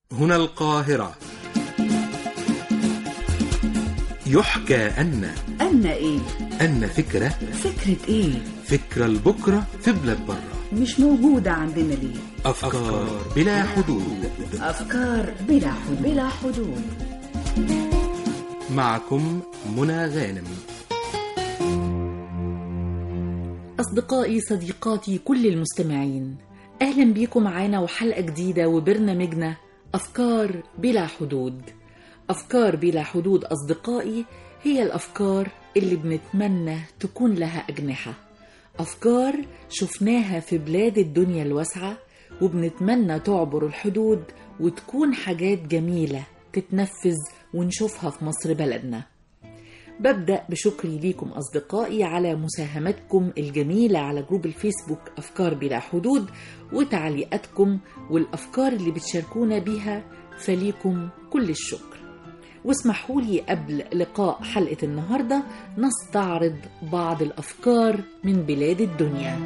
هنا القاهرة يحكى أن أن إيه؟ أن فكرة فكرة إيه؟ فكرة لبكرة في بلاد برة مش موجودة عندنا ليه؟ أفكار بلا حدود أفكار بلا حدود بلا حدود معكم منى غانم أصدقائي صديقاتي كل المستمعين أهلا بيكم معانا وحلقة جديدة وبرنامجنا أفكار بلا حدود أفكار بلا حدود أصدقائي هي الأفكار اللي بنتمنى تكون لها أجنحة أفكار شفناها في بلاد الدنيا الواسعة وبنتمنى تعبر الحدود وتكون حاجات جميلة تتنفذ ونشوفها في مصر بلدنا ببدأ بشكري ليكم أصدقائي على مساهمتكم الجميلة على جروب الفيسبوك أفكار بلا حدود وتعليقاتكم والأفكار اللي بتشاركونا بيها فليكم كل الشكر واسمحوا لي قبل لقاء حلقة النهاردة نستعرض بعض الأفكار من بلاد الدنيا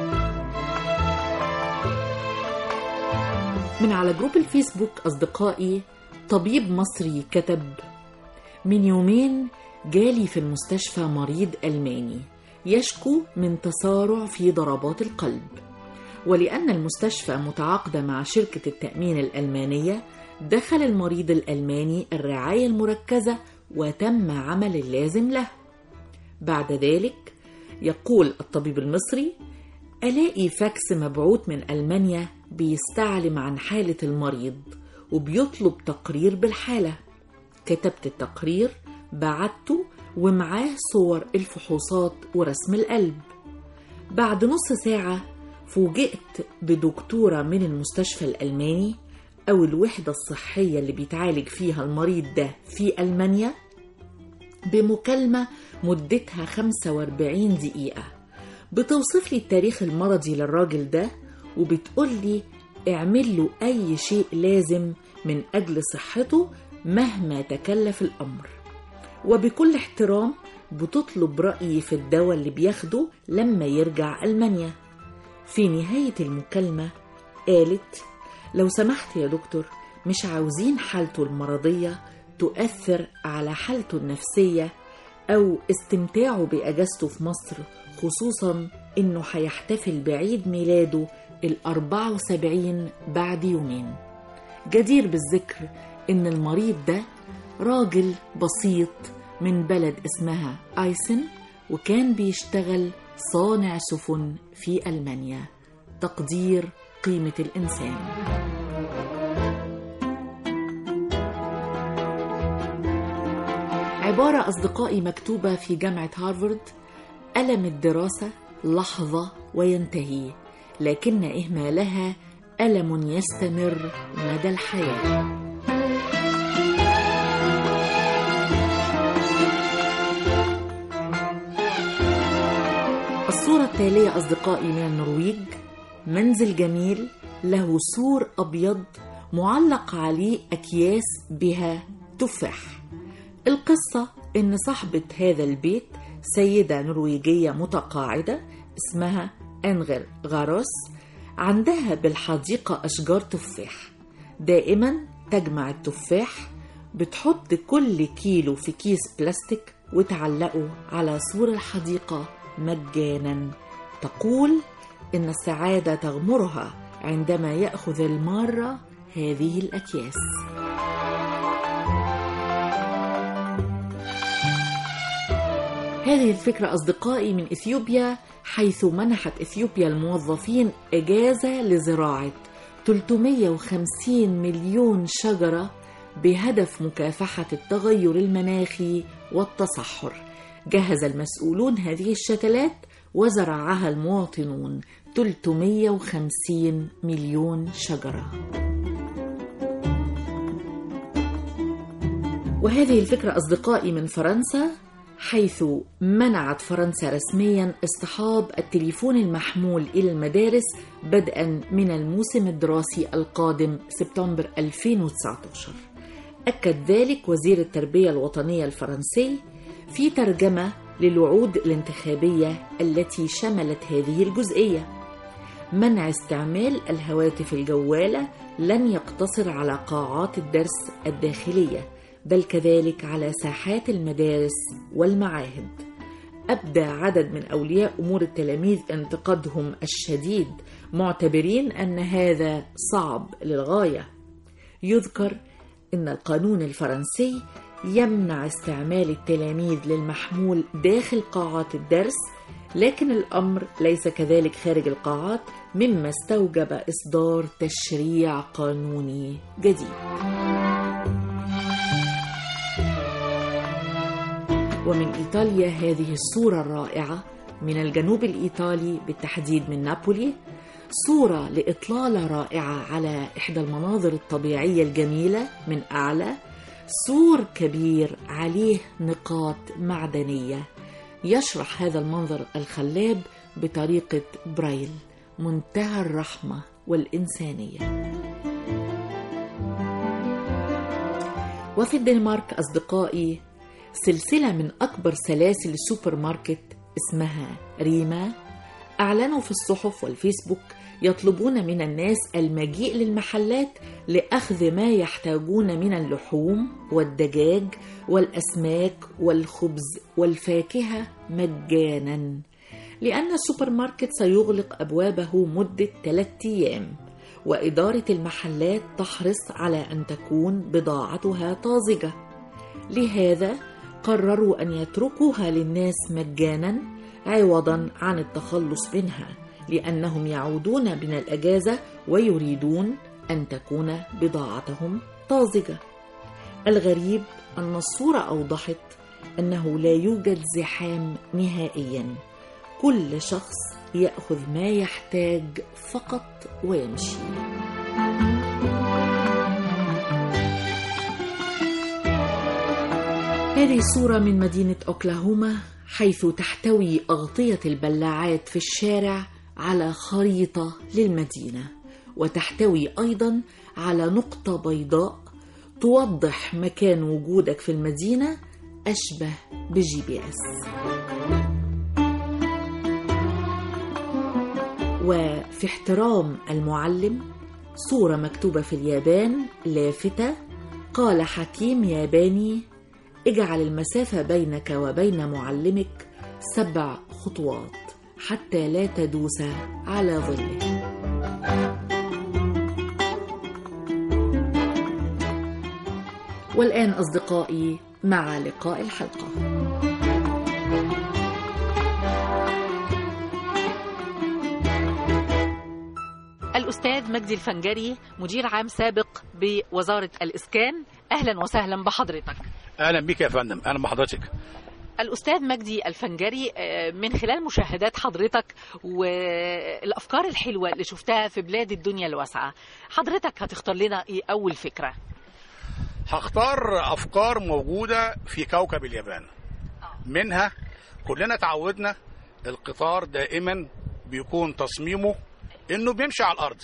من على جروب الفيسبوك أصدقائي طبيب مصري كتب من يومين جالي في المستشفى مريض ألماني يشكو من تسارع في ضربات القلب ولأن المستشفى متعاقدة مع شركة التأمين الألمانية دخل المريض الألماني الرعاية المركزة وتم عمل اللازم له بعد ذلك يقول الطبيب المصري ألاقي فاكس مبعوث من ألمانيا بيستعلم عن حالة المريض وبيطلب تقرير بالحالة كتبت التقرير بعته ومعاه صور الفحوصات ورسم القلب بعد نص ساعة فوجئت بدكتورة من المستشفى الألماني أو الوحدة الصحية اللي بيتعالج فيها المريض ده في ألمانيا بمكالمة مدتها 45 دقيقة بتوصف لي التاريخ المرضي للراجل ده وبتقول لي اعمل له أي شيء لازم من أجل صحته مهما تكلف الأمر وبكل احترام بتطلب رأيي في الدواء اللي بياخده لما يرجع ألمانيا في نهاية المكالمة قالت لو سمحت يا دكتور مش عاوزين حالته المرضية تؤثر على حالته النفسية أو استمتاعه بأجازته في مصر خصوصا إنه هيحتفل بعيد ميلاده الأربعة وسبعين بعد يومين جدير بالذكر إن المريض ده راجل بسيط من بلد اسمها آيسن وكان بيشتغل صانع سفن في ألمانيا تقدير قيمة الإنسان عبارة أصدقائي مكتوبة في جامعة هارفارد ألم الدراسة لحظة وينتهي لكن إهمالها ألم يستمر مدى الحياة الصورة التالية أصدقائي من النرويج منزل جميل له سور أبيض معلق عليه أكياس بها تفاح القصة إن صاحبة هذا البيت سيدة نرويجية متقاعدة اسمها أنغر غاروس عندها بالحديقة أشجار تفاح دائما تجمع التفاح بتحط كل كيلو في كيس بلاستيك وتعلقه على سور الحديقة مجانا تقول إن السعادة تغمرها عندما يأخذ المارة هذه الأكياس هذه الفكرة أصدقائي من إثيوبيا حيث منحت إثيوبيا الموظفين إجازة لزراعة 350 مليون شجرة بهدف مكافحة التغير المناخي والتصحر جهز المسؤولون هذه الشتلات وزرعها المواطنون 350 مليون شجرة وهذه الفكرة أصدقائي من فرنسا حيث منعت فرنسا رسميا اصطحاب التليفون المحمول إلى المدارس بدءا من الموسم الدراسي القادم سبتمبر 2019 أكد ذلك وزير التربية الوطنية الفرنسي في ترجمة للوعود الانتخابية التي شملت هذه الجزئية منع استعمال الهواتف الجوالة لن يقتصر على قاعات الدرس الداخلية بل كذلك على ساحات المدارس والمعاهد أبدى عدد من أولياء أمور التلاميذ انتقادهم الشديد معتبرين أن هذا صعب للغاية يذكر أن القانون الفرنسي يمنع استعمال التلاميذ للمحمول داخل قاعات الدرس لكن الأمر ليس كذلك خارج القاعات مما استوجب إصدار تشريع قانوني جديد ومن إيطاليا هذه الصورة الرائعة من الجنوب الإيطالي بالتحديد من نابولي صورة لإطلالة رائعة على إحدى المناظر الطبيعية الجميلة من أعلى سور كبير عليه نقاط معدنية يشرح هذا المنظر الخلاب بطريقة برايل منتهى الرحمة والإنسانية وفي الدنمارك أصدقائي سلسلة من أكبر سلاسل السوبر ماركت اسمها ريما أعلنوا في الصحف والفيسبوك يطلبون من الناس المجيء للمحلات لأخذ ما يحتاجون من اللحوم والدجاج والأسماك والخبز والفاكهة مجانا لأن السوبر ماركت سيغلق أبوابه مدة ثلاثة أيام وإدارة المحلات تحرص على أن تكون بضاعتها طازجة لهذا قرروا أن يتركوها للناس مجانا عوضا عن التخلص منها لأنهم يعودون من الأجازة ويريدون أن تكون بضاعتهم طازجة الغريب أن الصورة أوضحت أنه لا يوجد زحام نهائيا كل شخص يأخذ ما يحتاج فقط ويمشي هذه صورة من مدينة أوكلاهوما حيث تحتوي أغطية البلاعات في الشارع على خريطة للمدينة وتحتوي أيضا على نقطة بيضاء توضح مكان وجودك في المدينة أشبه بجي بي اس وفي احترام المعلم صورة مكتوبة في اليابان لافتة قال حكيم ياباني اجعل المسافة بينك وبين معلمك سبع خطوات حتى لا تدوس على ظله والآن أصدقائي مع لقاء الحلقة الأستاذ مجدي الفنجري مدير عام سابق بوزارة الإسكان أهلا وسهلا بحضرتك اهلا بك يا فندم اهلا بحضرتك الأستاذ مجدي الفنجري آه، من خلال مشاهدات حضرتك والأفكار الحلوة اللي شفتها في بلاد الدنيا الواسعة حضرتك هتختار لنا إيه أول فكرة؟ هختار افكار موجوده في كوكب اليابان منها كلنا تعودنا القطار دائما بيكون تصميمه انه بيمشي على الارض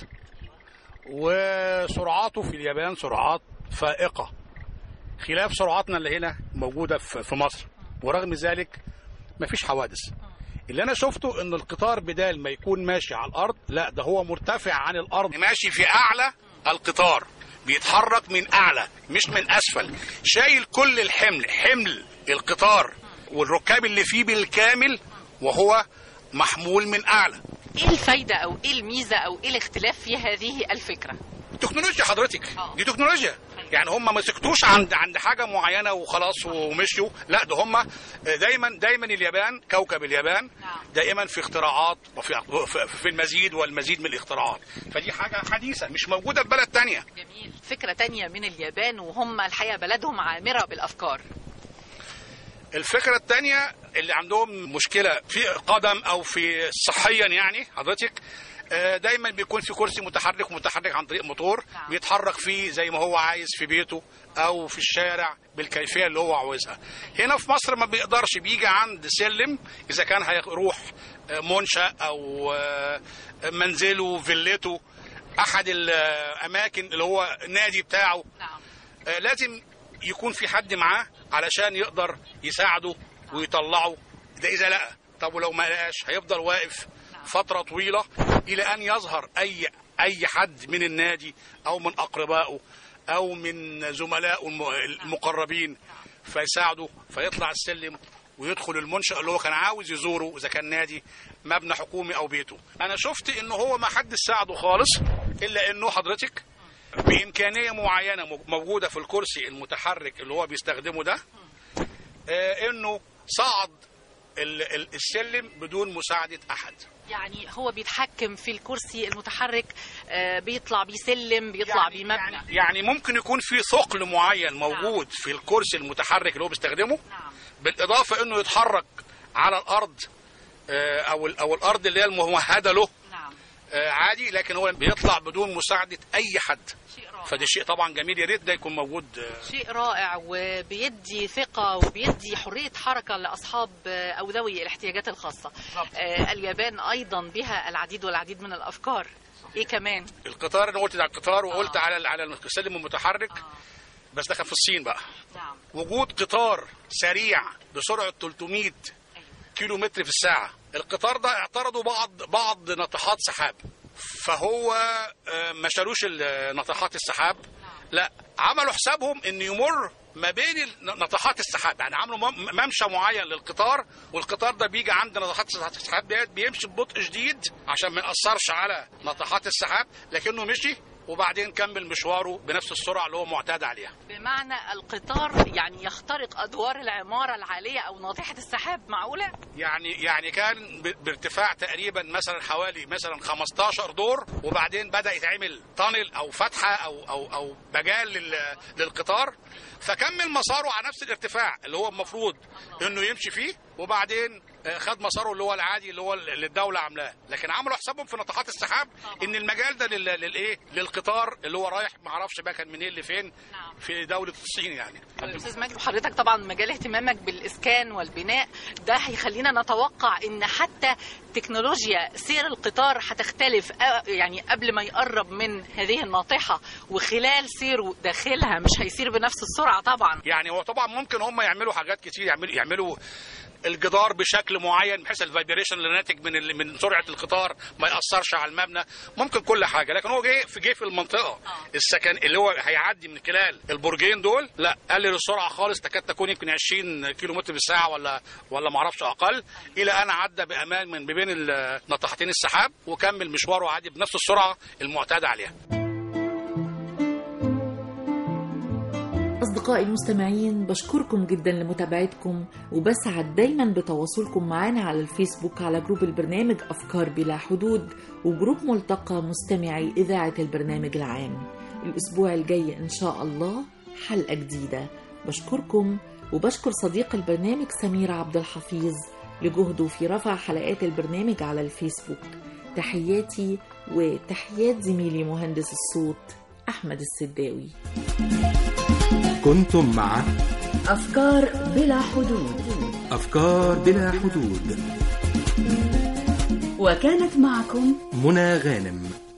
وسرعاته في اليابان سرعات فائقه خلاف سرعاتنا اللي هنا موجوده في في مصر ورغم ذلك مفيش حوادث اللي انا شفته ان القطار بدال ما يكون ماشي على الارض لا ده هو مرتفع عن الارض ماشي في اعلى القطار بيتحرك من اعلى مش من اسفل شايل كل الحمل حمل القطار والركاب اللي فيه بالكامل وهو محمول من اعلى إيه الفايدة أو إيه الميزة أو إيه الاختلاف في هذه الفكرة؟ تكنولوجيا حضرتك آه. دي تكنولوجيا يعني هم ما سكتوش عند عند حاجه معينه وخلاص ومشيوا لا ده هم دايما دايما اليابان كوكب اليابان نعم. دائما في اختراعات وفي في- في المزيد والمزيد من الاختراعات فدي حاجه حديثه مش موجوده في بلد تانية جميل فكرة تانية من اليابان وهم الحقيقة بلدهم عامرة بالأفكار الفكرة التانية اللي عندهم مشكلة في قدم أو في صحيا يعني حضرتك آه، دايما بيكون في كرسي متحرك متحرك عن طريق موتور نعم. بيتحرك فيه زي ما هو عايز في بيته او في الشارع بالكيفيه اللي هو عاوزها هنا في مصر ما بيقدرش بيجي عند سلم اذا كان هيروح آه، منشأ او آه، منزله فيلته احد الاماكن اللي هو النادي بتاعه نعم آه، لازم يكون في حد معاه علشان يقدر يساعده ويطلعه ده اذا لقى طب ولو ما لقاش هيفضل واقف فتره طويله الى ان يظهر اي اي حد من النادي او من اقربائه او من زملائه الم- المقربين فيساعده فيطلع السلم ويدخل المنشأ اللي هو كان عاوز يزوره اذا كان نادي مبنى حكومي او بيته انا شفت ان هو ما حد ساعده خالص الا انه حضرتك بامكانيه معينه مو- موجوده في الكرسي المتحرك اللي هو بيستخدمه ده آه، انه صعد ال- ال- السلم بدون مساعده احد يعني هو بيتحكم في الكرسي المتحرك آه، بيطلع بيسلم بيطلع يعني, بمبنى يعني, يعني ممكن يكون في ثقل معين موجود في الكرسي المتحرك اللي هو بيستخدمه نعم بالاضافه انه يتحرك على الارض آه، او ال- او الارض اللي هي الممهده له نعم آه، عادي لكن هو بيطلع بدون مساعده اي حد شيء رائع فده شيء طبعا جميل يا ريت ده يكون موجود آه، شيء رائع وبيدي ثقة وبيدي حرية حركة لأصحاب آه، أو ذوي الاحتياجات الخاصة آه، اليابان أيضا بها العديد والعديد من الأفكار إيه كمان القطار انا قلت على القطار وقلت آه. على على السلم المتحرك آه، بس ده كان في الصين بقى نعم وجود قطار سريع بسرعه 300 أيوة. كيلو متر في الساعه القطار ده اعترضوا بعض بعض ناطحات سحاب فهو آه، ما شالوش ال- ناطحات السحاب لا عملوا حسابهم ان يمر ما بين ال- ناطحات السحاب يعني عملوا مم- ممشى معين للقطار والقطار ده بيجي عند ناطحات السحاب ديت بيمشي ببطء شديد عشان ما ياثرش على ناطحات السحاب لكنه مشي وبعدين كمل مشواره بنفس السرعه اللي هو معتاد عليها بمعنى القطار يعني يخترق أدوار العمارة العالية أو ناطحة السحاب معقولة؟ يعني يعني كان ب- بارتفاع تقريبا مثلا حوالي مثلا 15 دور وبعدين بدا يتعمل تانل او فتحه او او او مجال لل- للقطار فكمل مساره على نفس الارتفاع اللي هو المفروض انه يمشي فيه وبعدين آه، خد مساره اللي هو العادي اللي هو اللي الدوله عاملاه لكن عملوا حسابهم في ناطحات السحاب ان المجال ده لل- للايه للقطار اللي هو رايح ما اعرفش بقى كان منين لفين نعم. في دوله الصين يعني استاذ مجدي وحضرتك طبعا مجال اهتمامك بالاسكان والبناء ده هيخلينا نتوقع ان حتى تكنولوجيا سير القطار هتختلف أ- يعني قبل ما يقرب من هذه الناطحه وخلال سيره داخلها مش هيسير بنفس السرعه طبعا يعني هو طبعا ممكن هم يعملوا حاجات كتير يعملوا يعملوا الجدار بشكل معين بحيث الفايبريشن اللي ناتج من ال- من سرعه القطار ما ياثرش على المبنى ممكن كل حاجه لكن هو جه في جه في المنطقه السكن اللي هو هيعدي من خلال البرجين دول لا قلل السرعه خالص تكاد تكون يمكن 20 كيلو متر بالساعه ولا ولا ما اعرفش اقل الى ان عدى بامان من بين ال- ناطحتين السحاب وكمل مشواره عادي بنفس السرعه المعتاده عليها أصدقائي المستمعين بشكركم جدا لمتابعتكم وبسعد دايما بتواصلكم معنا على الفيسبوك على جروب البرنامج أفكار بلا حدود وجروب ملتقى مستمعي إذاعة البرنامج العام الأسبوع الجاي إن شاء الله حلقة جديدة بشكركم وبشكر صديق البرنامج سمير عبد الحفيظ لجهده في رفع حلقات البرنامج على الفيسبوك تحياتي وتحيات زميلي مهندس الصوت أحمد السداوي كنتم مع أفكار بلا حدود أفكار بلا حدود وكانت معكم منى غانم